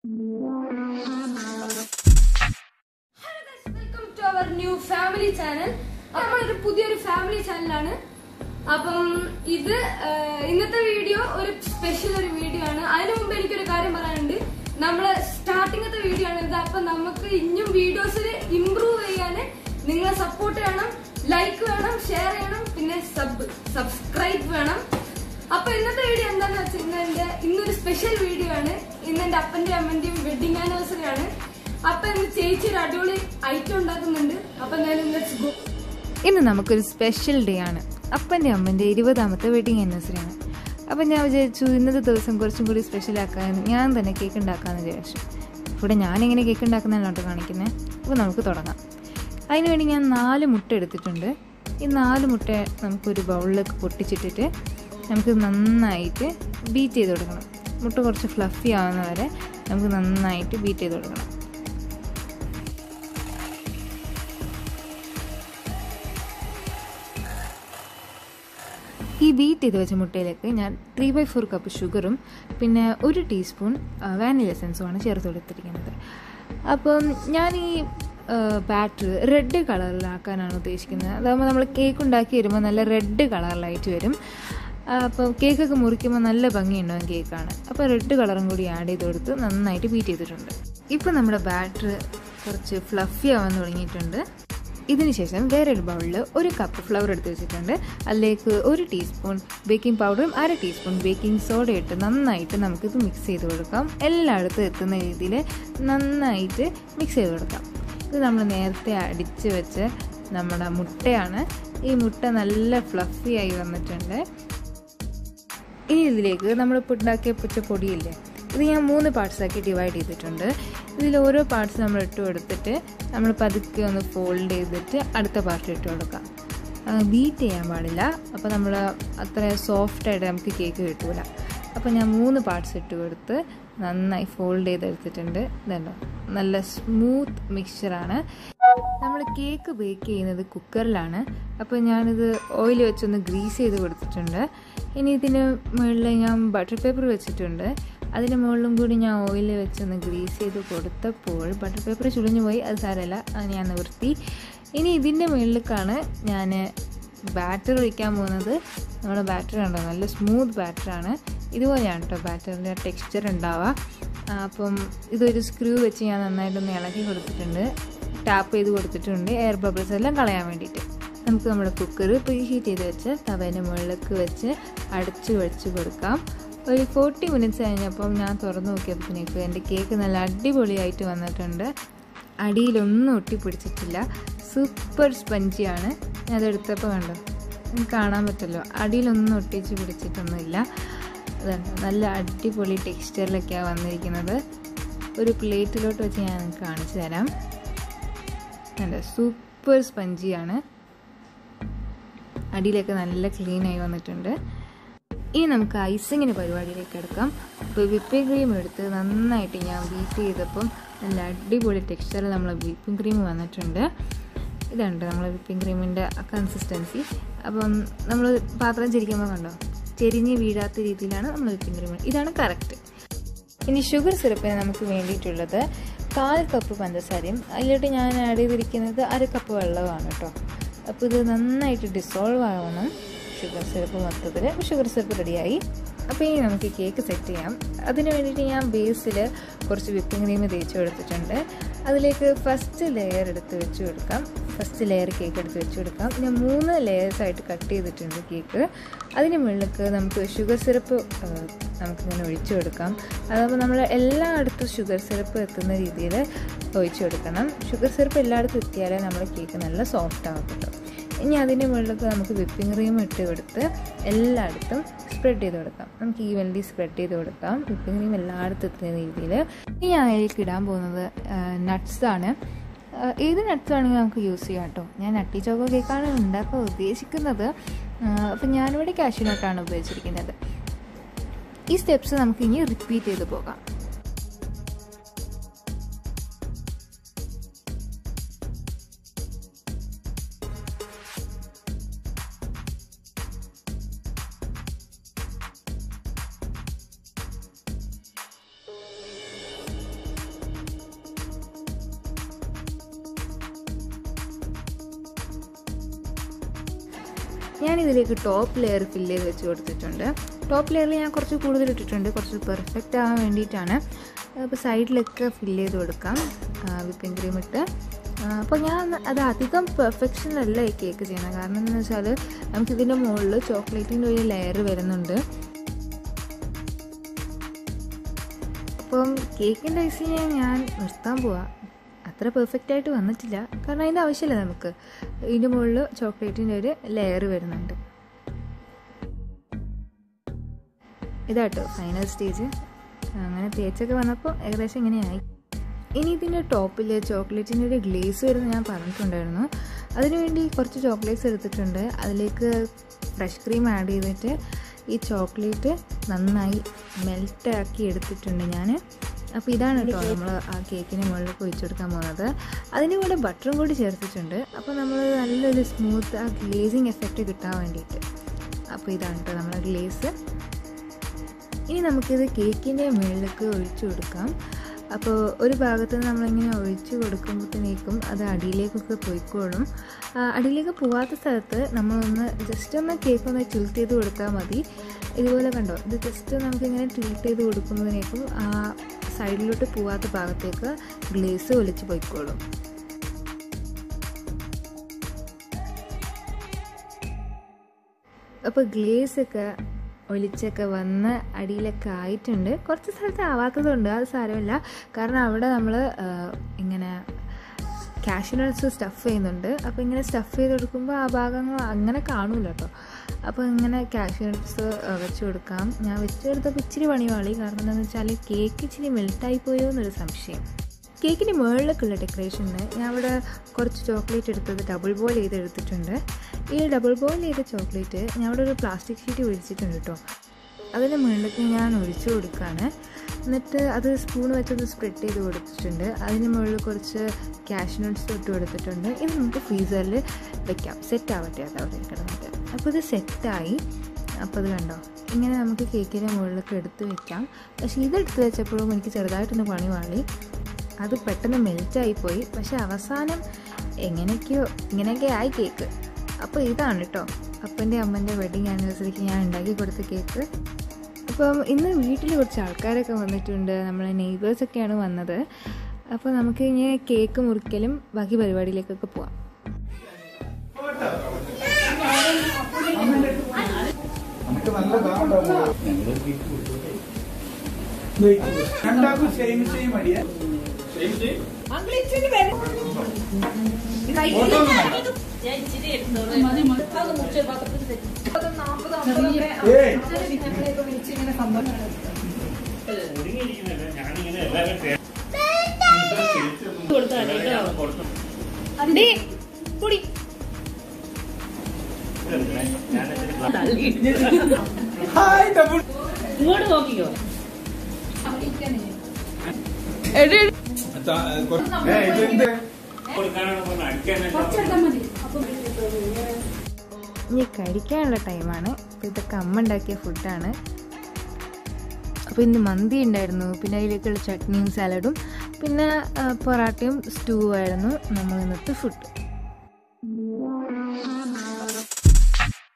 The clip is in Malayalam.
welcome to our new family channel നമ്മളൊരു പുതിയൊരു ഫാമിലി ചാനലാണ് അപ്പം ഇത് ആ, ഇന്നത്തെ വീഡിയോ ഒരു സ്പെഷ്യൽ ഒരു വീഡിയോ ആണ് അതിനു മുമ്പ് എനിക്കൊരു കാര്യം പറയാനുണ്ട് നമ്മള് സ്റ്റാർട്ടിങ്ങത്തെ വീഡിയോ ആണ് ഇത് അപ്പൊ നമുക്ക് ഇനിയും വീഡിയോസിൽ ഇംപ്രൂവ് ചെയ്യാന് നിങ്ങളെ സപ്പോർട്ട് വേണം ലൈക്ക് വേണം ഷെയർ ചെയ്യണം പിന്നെ സബ് സബ്സ്ക്രൈബ് വേണം അപ്പൊ ഇന്നത്തെ വീഡിയോ എന്താന്ന് വെച്ചാൽ ഇന്ന് എന്റെ ഇന്നൊരു സ്പെഷ്യൽ വീഡിയോ ആണ് ഇന്ന് എന്റെ അപ്പന്റെ അമ്മന്റെയും വെഡിങ് ആനിവേഴ്സറി ആണ് അപ്പൊ ഇന്ന് ചേച്ചി ഒരു അടിപൊളി ഐറ്റം ഉണ്ടാക്കുന്നുണ്ട് അപ്പൊ എന്തായാലും ലെറ്റ്സ് ഗോ ഇന്ന് നമുക്കൊരു സ്പെഷ്യൽ ഡേ ആണ് അപ്പൻ്റെ അമ്മൻ്റെ ഇരുപതാമത്തെ വെഡിങ് ആനിവേഴ്സറി ആണ് അപ്പം ഞാൻ വിചാരിച്ചു ഇന്നത്തെ ദിവസം കുറച്ചും കൂടി സ്പെഷ്യൽ ആക്കാൻ ഞാൻ തന്നെ കേക്ക് ഉണ്ടാക്കാമെന്ന് വിചാരിച്ചു ഇവിടെ ഞാനെങ്ങനെ കേക്ക് ഉണ്ടാക്കുന്നതാണ് കാണിക്കുന്നത് അപ്പോൾ നമുക്ക് തുടങ്ങാം അതിനുവേണ്ടി ഞാൻ നാല് മുട്ട എടുത്തിട്ടുണ്ട് ഈ നാല് മുട്ട നമുക്കൊരു ബൗളിലേക്ക് പൊട്ടിച്ചിട്ടിട്ട് നമുക്ക് നന്നായിട്ട് ബീറ്റ് ചെയ്ത് കൊടുക്കണം മുട്ട കുറച്ച് ഫ്ലഫി ആവുന്ന വരെ നമുക്ക് നന്നായിട്ട് ബീറ്റ് ചെയ്ത് കൊടുക്കണം ഈ ബീറ്റ് ചെയ്ത് വെച്ച മുട്ടയിലേക്ക് ഞാൻ ത്രീ ബൈ ഫോർ കപ്പ് ഷുഗറും പിന്നെ ഒരു ടീസ്പൂൺ വാനില എസൻസുമാണ് ചേർത്ത് കൊടുത്തിരിക്കുന്നത് അപ്പം ഞാൻ ഈ ബാറ്റർ റെഡ് കളറിലാക്കാനാണ് ഉദ്ദേശിക്കുന്നത് അതാകുമ്പോൾ നമ്മൾ കേക്ക് ഉണ്ടാക്കി വരുമ്പോൾ നല്ല റെഡ് കളറിലായിട്ട് വരും അപ്പോൾ കേക്കൊക്കെ മുറിക്കുമ്പോൾ നല്ല ഭംഗിയുണ്ടാവും കേക്കാണ് അപ്പോൾ റെഡ് കളറും കൂടി ആഡ് ചെയ്ത് കൊടുത്ത് നന്നായിട്ട് ബീറ്റ് ചെയ്തിട്ടുണ്ട് ഇപ്പോൾ നമ്മുടെ ബാറ്റർ കുറച്ച് ഫ്ലഫി ആവാൻ തുടങ്ങിയിട്ടുണ്ട് ഇതിനുശേഷം വേറൊരു ബൗളിൽ ഒരു കപ്പ് ഫ്ലവർ എടുത്ത് വെച്ചിട്ടുണ്ട് അതിലേക്ക് ഒരു ടീസ്പൂൺ ബേക്കിംഗ് പൗഡറും അര ടീസ്പൂൺ ബേക്കിംഗ് സോഡ ഇട്ട് നന്നായിട്ട് നമുക്കിത് മിക്സ് ചെയ്ത് കൊടുക്കാം എല്ലായിടത്തും എത്തുന്ന രീതിയിൽ നന്നായിട്ട് മിക്സ് ചെയ്ത് കൊടുക്കാം ഇത് നമ്മൾ നേരത്തെ അടിച്ച് വെച്ച് നമ്മുടെ മുട്ടയാണ് ഈ മുട്ട നല്ല ഫ്ലഫി ആയി വന്നിട്ടുണ്ട് ഇനി ഇതിലേക്ക് നമ്മളിപ്പോൾ ഉണ്ടാക്കിയ പുച്ച പൊടിയില്ലേ ഇത് ഞാൻ മൂന്ന് പാർട്സാക്കി ഡിവൈഡ് ചെയ്തിട്ടുണ്ട് ഇതിൽ ഓരോ പാർട്സ് നമ്മൾ ഇട്ട് കൊടുത്തിട്ട് നമ്മൾ പതുക്കെ ഒന്ന് ഫോൾഡ് ചെയ്തിട്ട് അടുത്ത പാർട്ട് ഇട്ട് കൊടുക്കാം ബീറ്റ് ചെയ്യാൻ പാടില്ല അപ്പോൾ നമ്മൾ അത്ര സോഫ്റ്റായിട്ട് നമുക്ക് കേക്ക് കിട്ടൂല അപ്പോൾ ഞാൻ മൂന്ന് പാർട്സ് ഇട്ട് കൊടുത്ത് നന്നായി ഫോൾഡ് ചെയ്തെടുത്തിട്ടുണ്ട് ഇതുണ്ടോ നല്ല സ്മൂത്ത് മിക്സ്ചറാണ് നമ്മൾ കേക്ക് ബേക്ക് ചെയ്യുന്നത് കുക്കറിലാണ് അപ്പോൾ ഞാനിത് ഓയിൽ വെച്ചൊന്ന് ഗ്രീസ് ചെയ്ത് കൊടുത്തിട്ടുണ്ട് ഇനി ഇതിന് മുകളിൽ ഞാൻ ബട്ടർ പേപ്പർ വെച്ചിട്ടുണ്ട് അതിന് മുകളിലും കൂടി ഞാൻ ഓയിൽ വെച്ചൊന്ന് ഗ്രീസ് ചെയ്ത് കൊടുത്തപ്പോൾ ബട്ടർ പേപ്പർ ചുളിഞ്ഞു പോയി അത് സാരമല്ല അത് ഞാൻ നിവർത്തി ഇനി ഇതിൻ്റെ മുകളിലേക്കാണ് ഞാൻ ബാറ്റർ ഒഴിക്കാൻ പോകുന്നത് നമ്മുടെ ബാറ്റർ ഉണ്ടോ നല്ല സ്മൂത്ത് ബാറ്ററാണ് ഇതുപോലെയാണ് കേട്ടോ ബാറ്ററിൻ്റെ ടെക്സ്ചർ ഉണ്ടാവുക അപ്പം ഇതൊരു സ്ക്രൂ വെച്ച് ഞാൻ നന്നായിട്ടൊന്ന് ഇളക്കി കൊടുത്തിട്ടുണ്ട് ടാപ്പ് ചെയ്ത് കൊടുത്തിട്ടുണ്ട് എയർ ബബിൾസ് എല്ലാം കളയാൻ വേണ്ടിയിട്ട് നമുക്ക് നമ്മുടെ കുക്കർ പ്രീ ഹീറ്റ് ചെയ്ത് വെച്ച് തവേൻ്റെ മുകളിലേക്ക് വെച്ച് അടച്ച് വെച്ച് കൊടുക്കാം ഒരു ഫോർട്ടി മിനിറ്റ്സ് കഴിഞ്ഞപ്പം ഞാൻ തുറന്നു നോക്കിയപ്പോഴത്തേക്ക് എൻ്റെ കേക്ക് നല്ല അടിപൊളിയായിട്ട് വന്നിട്ടുണ്ട് അടിയിലൊന്നും ഒട്ടിപ്പിടിച്ചിട്ടില്ല സൂപ്പർ സ്പഞ്ചിയാണ് ഞാൻ അതെടുത്തപ്പോൾ കണ്ടോ നിങ്ങൾക്ക് കാണാൻ പറ്റുമല്ലോ അടിയിലൊന്നും ഒട്ടിച്ച് പിടിച്ചിട്ടൊന്നുമില്ല അതുണ്ട് നല്ല അടിപൊളി ടെക്സ്ചറിലൊക്കെയാണ് വന്നിരിക്കുന്നത് ഒരു പ്ലേറ്റിലോട്ട് വെച്ച് ഞാൻ നിങ്ങൾക്ക് കാണിച്ചു തരാം നല്ല സൂപ്പർ സ്പഞ്ചിയാണ് അടിയിലൊക്കെ നല്ല ക്ലീൻ ആയി വന്നിട്ടുണ്ട് ഇനി നമുക്ക് ഐസിങ്ങിന് പരിപാടിയിലേക്ക് എടുക്കാം അപ്പോൾ വിപ്പിംഗ് ക്രീം എടുത്ത് നന്നായിട്ട് ഞാൻ ബീറ്റ് ചെയ്തപ്പം നല്ല അടിപൊളി ടെക്സ്ചറിൽ നമ്മൾ വിപ്പിംഗ് ക്രീം വന്നിട്ടുണ്ട് ഇതുണ്ട് നമ്മൾ വിപ്പിംഗ് ക്രീമിൻ്റെ കൺസിസ്റ്റൻസി അപ്പം നമ്മൾ പാത്രം ചിരിക്കുമ്പോൾ കണ്ടോ ചെരിഞ്ഞ് വീഴാത്ത രീതിയിലാണ് നമ്മൾ വിപ്പിംഗ് ക്രീം ഇതാണ് കറക്റ്റ് ഇനി ഷുഗർ സിറപ്പിന് നമുക്ക് വേണ്ടിയിട്ടുള്ളത് കാൽ കപ്പ് പഞ്ചസാരയും അതിലോട്ട് ഞാൻ ആഡ് ചെയ്തിരിക്കുന്നത് അര കപ്പ് വെള്ളമാണ് കേട്ടോ അപ്പോൾ ഇത് നന്നായിട്ട് ഡിസോൾവ് ആവണം ഷുഗർ സിറപ്പ് മൊത്തത്തിൽ ഷുഗർ സിറപ്പ് റെഡിയായി അപ്പോൾ ഇനി നമുക്ക് കേക്ക് സെറ്റ് ചെയ്യാം അതിന് വേണ്ടിയിട്ട് ഞാൻ ബേസിൽ കുറച്ച് വിപ്പിംഗ് ക്രീം തേച്ച് കൊടുത്തിട്ടുണ്ട് അതിലേക്ക് ഫസ്റ്റ് ലെയർ എടുത്ത് വെച്ച് കൊടുക്കാം ഫസ്റ്റ് ലെയർ കേക്ക് എടുത്ത് വെച്ച് കൊടുക്കാം ഞാൻ മൂന്ന് ലെയേഴ്സായിട്ട് കട്ട് ചെയ്തിട്ടുണ്ട് കേക്ക് അതിന് മുകളിലേക്ക് നമുക്ക് ഷുഗർ സിറപ്പ് നമുക്കിങ്ങനെ ഒഴിച്ചു കൊടുക്കാം അതാകുമ്പോൾ നമ്മൾ എല്ലായിടത്തും ഷുഗർ സിറപ്പ് എത്തുന്ന രീതിയിൽ ഒഴിച്ചു കൊടുക്കണം ഷുഗർ സിറപ്പ് എല്ലായിടത്തും എത്തിയാലേ നമ്മുടെ കേക്ക് നല്ല സോഫ്റ്റ് ആവും കേട്ടോ ഇനി അതിൻ്റെ മുകളിലേക്ക് നമുക്ക് വിപ്പിംഗ് ക്രീം ഇട്ട് കൊടുത്ത് എല്ലായിടത്തും സ്പ്രെഡ് ചെയ്ത് കൊടുക്കാം നമുക്ക് ഈവൻലി സ്പ്രെഡ് ചെയ്ത് കൊടുക്കാം വിപ്പിംഗ് ക്രീം എല്ലായിടത്തും എത്തുന്ന രീതിയിൽ ഇനി ഞാൻ അതിലേക്ക് ഇടാൻ പോകുന്നത് നട്ട്സ് ആണ് ഏത് നട്ട്സ് വേണമെങ്കിൽ നമുക്ക് യൂസ് ചെയ്യാം കേട്ടോ ഞാൻ നട്ടി ചോക്കോ കേക്കാണ് ഉണ്ടാക്കാൻ ഉദ്ദേശിക്കുന്നത് അപ്പം ഞാനിവിടെ കാഷ്യൂ നട്ടാണ് ഉപയോഗിച്ചിരിക്കുന്നത് ഈ സ്റ്റെപ്സ് നമുക്ക് ഇനി റിപ്പീറ്റ് ചെയ്ത് പോകാം ഞാൻ ഇതിലേക്ക് ടോപ്പ് ലെയർ ഫില്ല് ചെയ്ത് വെച്ച് കൊടുത്തിട്ടുണ്ട് ടോപ്പ് ലെയറിൽ ഞാൻ കുറച്ച് കൂടുതൽ ഇട്ടിട്ടുണ്ട് കുറച്ച് പെർഫെക്റ്റ് ആവാൻ വേണ്ടിയിട്ടാണ് അപ്പോൾ സൈഡിലൊക്കെ ഫില്ല് ചെയ്ത് കൊടുക്കാം വിപ്പിംഗ് ക്രീം ഇട്ട് അപ്പോൾ ഞാൻ അത് അധികം പെർഫെക്ഷനിലല്ല ഈ കേക്ക് ചെയ്യുന്നത് കാരണം എന്താണെന്ന് വെച്ചാൽ നമുക്കിതിൻ്റെ മുകളിൽ ചോക്ലേറ്റിൻ്റെ ഒരു ലെയർ വരുന്നുണ്ട് അപ്പം കേക്കിൻ്റെ ഐസിനെ ഞാൻ നിർത്താൻ പോവാം അത്ര പെർഫെക്റ്റ് ആയിട്ട് വന്നിട്ടില്ല കാരണം അതിൻ്റെ ആവശ്യമില്ല നമുക്ക് ഇതിൻ്റെ മുകളിൽ ചോക്ലേറ്റിൻ്റെ ഒരു ലെയർ വരുന്നുണ്ട് ഇതാട്ടോ ഫൈനൽ സ്റ്റേജ് അങ്ങനെ തേച്ചൊക്കെ വന്നപ്പോൾ ഏകദേശം ഇങ്ങനെയായി ഇനി ഇതിൻ്റെ ടോപ്പിൽ ചോക്ലേറ്റിൻ്റെ ഒരു ഗ്ലേസ് വരുന്ന ഞാൻ പറഞ്ഞിട്ടുണ്ടായിരുന്നു അതിനുവേണ്ടി കുറച്ച് ചോക്ലേറ്റ്സ് എടുത്തിട്ടുണ്ട് അതിലേക്ക് ഫ്രഷ് ക്രീം ആഡ് ചെയ്തിട്ട് ഈ ചോക്ലേറ്റ് നന്നായി മെൽറ്റാക്കി എടുത്തിട്ടുണ്ട് ഞാൻ അപ്പോൾ ഇതാണ് കേട്ടോ നമ്മൾ ആ കേക്കിന് മുകളിലേക്ക് ഒഴിച്ചു കൊടുക്കാൻ പോകുന്നത് അതിൻ്റെ കൂടെ ബട്ടറും കൂടി ചേർത്തിട്ടുണ്ട് അപ്പോൾ നമ്മൾ നല്ലൊരു സ്മൂത്ത് ആ ഗ്ലേസിങ് എഫക്റ്റ് കിട്ടാൻ വേണ്ടിയിട്ട് അപ്പോൾ ഇതാണ് കേട്ടോ നമ്മളെ ഗ്ലേസ് ഇനി നമുക്കിത് കേക്കിൻ്റെ മുകളിലേക്ക് ഒഴിച്ചു കൊടുക്കാം അപ്പോൾ ഒരു ഭാഗത്ത് നിന്ന് നമ്മളിങ്ങനെ ഒഴിച്ച് കൊടുക്കുമ്പോഴത്തേക്കും അത് അടിയിലേക്കൊക്കെ പോയിക്കോളും അടിയിലേക്ക് പോവാത്ത സ്ഥലത്ത് നമ്മളൊന്ന് ജസ്റ്റ് ഒന്ന് കേക്ക് ഒന്ന് ടിൽറ്റ് ചെയ്ത് കൊടുത്താൽ മതി ഇതുപോലെ കണ്ടോ ഇത് ജസ്റ്റ് നമുക്കിങ്ങനെ ടിൽറ്റ് ചെയ്ത് കൊടുക്കുമ്പോഴത്തേക്കും ആ സൈഡിലോട്ട് പോവാത്ത ഭാഗത്തേക്ക് ഗ്ലേസ് ഒലിച്ച് പോയിക്കോളും അപ്പോൾ ഗ്ലേസൊക്കെ ഒലിച്ചൊക്കെ വന്ന് അടിയിലൊക്കെ ആയിട്ടുണ്ട് കുറച്ച് സ്ഥലത്ത് ആവാത്തതുണ്ട് അത് സാരമില്ല കാരണം അവിടെ നമ്മൾ ഇങ്ങനെ കാഷ്യൂ നട്ട്സ് സ്റ്റഫ് ചെയ്യുന്നുണ്ട് അപ്പോൾ ഇങ്ങനെ സ്റ്റഫ് ചെയ്ത് കൊടുക്കുമ്പോൾ ആ ഭാഗങ്ങൾ അങ്ങനെ കാണൂല കേട്ടോ അപ്പോൾ ഇങ്ങനെ കാഷ്യൂ നട്ട്സ് വെച്ച് കൊടുക്കാം ഞാൻ വെച്ച് കൊടുത്തപ്പോൾ ഇച്ചിരി പണിവാളി കാരണം എന്താണെന്ന് വെച്ചാൽ കേക്ക് ഇച്ചിരി മെൽട്ടായി പോയോ എന്നൊരു സംശയം കേക്കിന് മുകളിലേക്കുള്ള ഡെക്കറേഷന് ഞാൻ ഇവിടെ കുറച്ച് ചോക്ലേറ്റ് എടുത്തത് ഡബിൾ ബോയിൽ ചെയ്ത് എടുത്തിട്ടുണ്ട് ഈ ഡബിൾ ബോയിൽ ചെയ്ത ചോക്ലേറ്റ് ഞാൻ ഇവിടെ ഒരു പ്ലാസ്റ്റിക് ഷീറ്റ് ഒഴിച്ചിട്ടുണ്ട് കേട്ടോ അതിന് മുകളിലേക്ക് ഞാൻ ഒഴിച്ചു കൊടുക്കുകയാണ് എന്നിട്ട് അത് സ്പൂൺ വെച്ചത് സ്പ്രെഡ് ചെയ്ത് കൊടുത്തിട്ടുണ്ട് അതിന് മുകളിൽ കുറച്ച് ക്യാഷ് നട്ട്സ് ഇട്ട് കൊടുത്തിട്ടുണ്ട് ഇത് നമുക്ക് ഫ്രീസറിൽ വെക്കാം സെറ്റ് ആവട്ടെ അത് അവിടെ കിടന്നിട്ട് അപ്പോൾ ഇത് സെറ്റായി അപ്പോൾ അത് കണ്ടോ ഇങ്ങനെ നമുക്ക് കേക്കിൻ്റെ മുകളിലേക്ക് എടുത്ത് വെക്കാം പക്ഷേ ഇതെടുത്ത് വെച്ചപ്പോഴും എനിക്ക് ചെറുതായിട്ടൊന്ന് പണി വാളി അത് പെട്ടെന്ന് മെൽറ്റായി പോയി പക്ഷെ അവസാനം എങ്ങനെയൊക്കെയോ ഇങ്ങനെയൊക്കെ ആയി കേക്ക് അപ്പോൾ ഇതാണ് കേട്ടോ അപ്പൻ്റെ അമ്മൻ്റെ വെഡിങ് ആനിവേഴ്സറിക്ക് ഞാൻ ഉണ്ടാക്കി കൊടുത്ത കേക്ക് അപ്പം ഇന്ന് വീട്ടിൽ കുറച്ച് ആൾക്കാരൊക്കെ വന്നിട്ടുണ്ട് നമ്മളെ നെയ്ബേഴ്സൊക്കെയാണ് വന്നത് അപ്പോൾ നമുക്ക് ഇനി കേക്ക് മുറിക്കലും ബാക്കി പരിപാടിയിലേക്കൊക്കെ പോവാം നമുക്ക് നല്ല ഗാണ്ടാവും രണ്ടാക്കും സെയിം സെയിം അടിയാ ഏയ് ഹായ് ഡബിൾ ഇങ്ങോട്ട് നോക്കിക്കോ ഇതെന്ത് ഇനി കഴിക്കാനുള്ള ടൈമാണ് അപ്പോൾ ഇതൊക്കെ അമ്മ ഉണ്ടാക്കിയ ഫുഡാണ് അപ്പോൾ ഇന്ന് മന്തി ഉണ്ടായിരുന്നു പിന്നെ അതിലേക്കുള്ള ചട്നിയും സാലഡും പിന്നെ ആ, പൊറാട്ടയും സ്റ്റൂ ആയിരുന്നു നമ്മൾ ഇന്നത്തെ ഫുഡ്